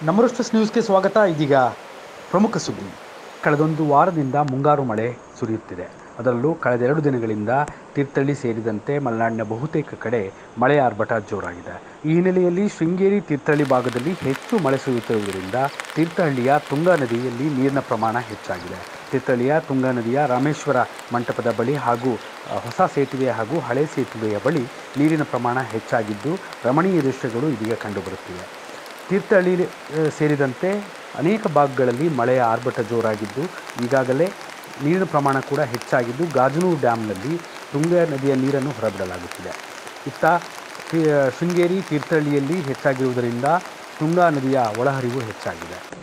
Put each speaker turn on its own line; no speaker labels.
ನಮರುಷ್ಟಸ್ ನ್ಯೂಸ್ಗೆ ಸ್ವಾಗತ ಇದೀಗ ಪ್ರಮುಖ ಸುದ್ದಿ ಕಳೆದೊಂದು ವಾರದಿಂದ ಮುಂಗಾರು ಮಳೆ ಸುರಿಯುತ್ತಿದೆ ಅದರಲ್ಲೂ ಕಳೆದೆರಡು ದಿನಗಳಿಂದ ತೀರ್ಥಹಳ್ಳಿ ಸೇರಿದಂತೆ ಮಲೆನಾಡಿನ ಬಹುತೇಕ ಕಡೆ ಮಳೆಯ ಆರ್ಭಟ ಜೋರಾಗಿದೆ ಈ ಹಿನ್ನೆಲೆಯಲ್ಲಿ ಶೃಂಗೇರಿ ತೀರ್ಥಹಳ್ಳಿ ಭಾಗದಲ್ಲಿ ಹೆಚ್ಚು ಮಳೆ ಸುರಿಯುತ್ತಿರುವುದರಿಂದ ತೀರ್ಥಹಳ್ಳಿಯ ತುಂಗಾ ನದಿಯಲ್ಲಿ ನೀರಿನ ಪ್ರಮಾಣ ಹೆಚ್ಚಾಗಿದೆ ತೀರ್ಥಹಳ್ಳಿಯ ತುಂಗಾ ನದಿಯ ರಾಮೇಶ್ವರ ಮಂಟಪದ ಬಳಿ ಹಾಗೂ ಅ, ಹೊಸ ಸೇತುವೆ ಹಾಗೂ ಹಳೆ ಸೇತುವೆಯ ಬಳಿ ನೀರಿನ ಪ್ರಮಾಣ ಹೆಚ್ಚಾಗಿದ್ದು ರಮಣೀಯ ದೃಶ್ಯಗಳು ಇದೀಗ ಕಂಡುಬರುತ್ತಿವೆ ತೀರ್ಥಹಳ್ಳಿ ಆ, ಸೇರಿದಂತೆ ಅನೇಕ ಭಾಗಗಳಲ್ಲಿ ಮಳೆಯ ಆರ್ಭಟ ಜೋರಾಗಿದ್ದು ಈಗಾಗಲೇ ನೀರಿನ ಪ್ರಮಾಣ ಕೂಡ ಹೆಚ್ಚಾಗಿದ್ದು ಗಾಜನೂರು ಡ್ಯಾಮ್ನಲ್ಲಿ ತುಂಗಾ ನದಿಯ ನೀರನ್ನು ಹೊರಬಿಡಲಾಗುತ್ತಿದೆ ಇತ್ತ ತಿ- ಶೃಂಗೇರಿ ತೀರ್ಥಹಳ್ಳಿಯಲ್ಲಿ ಹೆಚ್ಚಾಗಿರುವುದರಿಂದ ತುಂಗಾ ನದಿಯ ಒಳಹರಿವು ಹೆಚ್ಚಾಗಿದೆ